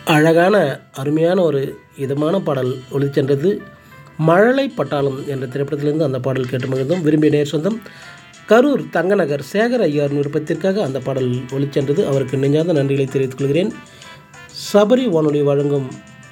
அழகான அருமையான ஒரு இதமான பாடல் ஒளிச்சென்றது மழலை பட்டாளம் என்ற திரைப்படத்திலிருந்து அந்த பாடல் கேட்டு மகிழ்ந்தோம் விரும்பிய நேர் சொந்தம் கரூர் தங்கநகர் சேகர் ஐயார் விருப்பத்திற்காக அந்த பாடல் ஒளிச்சென்றது அவருக்கு நெஞ்சார்ந்த நன்றிகளை தெரிவித்துக் கொள்கிறேன் சபரி வானொலி வழங்கும்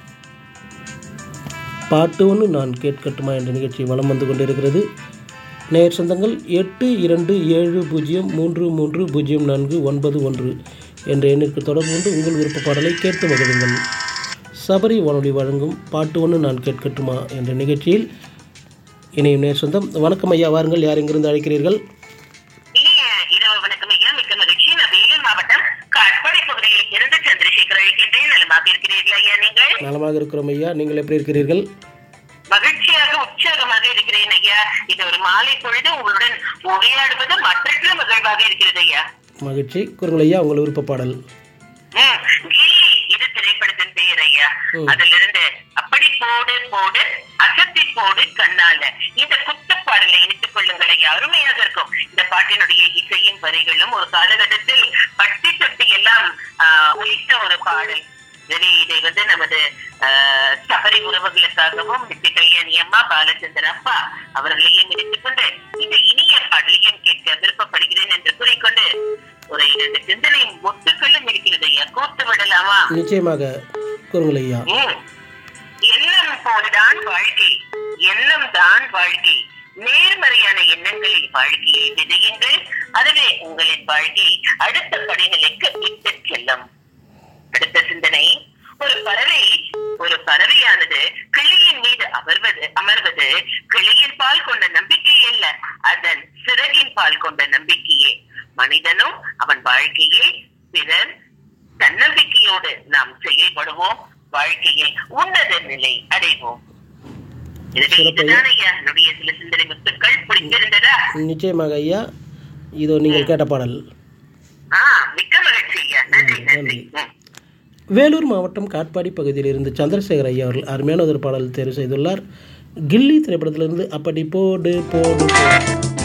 பாட்டு ஒன்று நான் கேட்கட்டுமா என்ற நிகழ்ச்சி வலம் வந்து கொண்டிருக்கிறது நேர் சொந்தங்கள் எட்டு இரண்டு ஏழு பூஜ்ஜியம் மூன்று மூன்று பூஜ்ஜியம் நான்கு ஒன்பது ஒன்று என்ற எண்ணிற்கு தொடர்பு கொண்டு உங்கள் விருப்ப பாடலை கேட்டு மகிழுங்கள் சபரி வானொலி வழங்கும் பாட்டு ஒன்று நான் கேட்கட்டுமா என்ற நிகழ்ச்சியில் இணையும் நேர் சொந்தம் வணக்கம் ஐயா வாருங்கள் யார் எங்கிருந்து அழைக்கிறீர்கள் இனிய இரவு வணக்கம் ஐயா மிக்க மகிழ்ச்சி நான் வேலூர் மாவட்டம் காட்பாடி பகுதியில் இருந்து சந்திரசேகர் அழைக்கின்றேன் நலமாக இருக்கிறீர்கள் ஐயா நீங்கள் நலமாக இருக்கிறோம் ஐயா நீங்கள் எப்படி இருக்கிறீர்கள் மகிழ்ச்சியாக உற்சாகமாக இருக்கிறேன் ஐயா இது ஒரு மாலை பொழுது உங்களுடன் உரையாடுவது மற்றற்ற மகிழ்வாக இருக்கிறது ஐயா மகிழ்ச்சி கூறுங்கள் ஐயா உங்கள் விருப்ப பாடல் ம், கில்லி இது திரைப்படத்தின் பெயர் ஐயா ம். அதிலிருந்து அப்படி போடு போடு அசத்தி போடு கண்ணால இந்த குத்த பாடலை இணைத்துக் கொள்ளுங்கள் ஐயா அருமையாக இருக்கும் இந்த பாட்டினுடைய இசையின் வரிகளும் ஒரு காலகட்டத்தில் பட்டி தொட்டி எல்லாம் ஆஹ், ஒலித்த ஒரு பாடல் எனவே இதை வந்து நமது ஆஹ், சபரி உறவுகளுக்காகவும் நித்திய கல்யாணி அம்மா பாலச்சந்திர அப்பா அவர்களையும் இணைத்துக் கொண்டு இந்த இனிய பாடலையும் கேட்க விருப்பப்படுகிறேன் என்று கூறிக்கொண்டு ஒரு இரண்டு சிந்தனை மொத்துக்களும் இருக்கிறது ஐயா கோர்த்து விடலாமா நிச்சயமாக கூறுங்கள் ஐயா ம். எண்ணம் போல்தான் வாழ்க்கை எண்ணம் தான் வாழ்க்கை நேர்மறையான எண்ணங்களில் வாழ்க்கையை விதையுங்கள் அதுவே உங்களின் வாழ்க்கை அடுத்த படிநிலைக்கு இட்டுச் செல்லும் அடுத்த சிந்தனை ஒரு பறவை ஒரு பறவையானது கிளியின் மீது அமர்வது அமர்வது கிளியின் பால் கொண்ட நம்பிக்கை அல்ல அதன் சிறகின் பால் கொண்ட நம்பிக்கையே மனிதனும் அவன் வாழ்க்கையை பிறர் தன்னம்பிக்கையோடு நாம் செயல்படுவோம் வாழ்க்கையில் உன்னத நிலை அடைவோம் எனவே சிறப்பு ஐயா. இதுதான் ஐயா என்னுடைய சில சிந்தனை முத்துக்கள் புரிந்திருந்ததா நிச்சயமாக ஐயா இதோ நீங்கள் கேட்ட பாடல் ஆ மிக்க மகிழ்ச்சி ஐயா நன்றி நன்றி ம். வேலூர் மாவட்டம் காட்பாடி பகுதியில் இருந்து சந்திரசேகர் ஐயா அவர்கள் அருமையான ஒரு பாடல் தேர்வு செய்துள்ளார் கில்லி திரைப்படத்திலிருந்து அப்படி போடு போடு போடு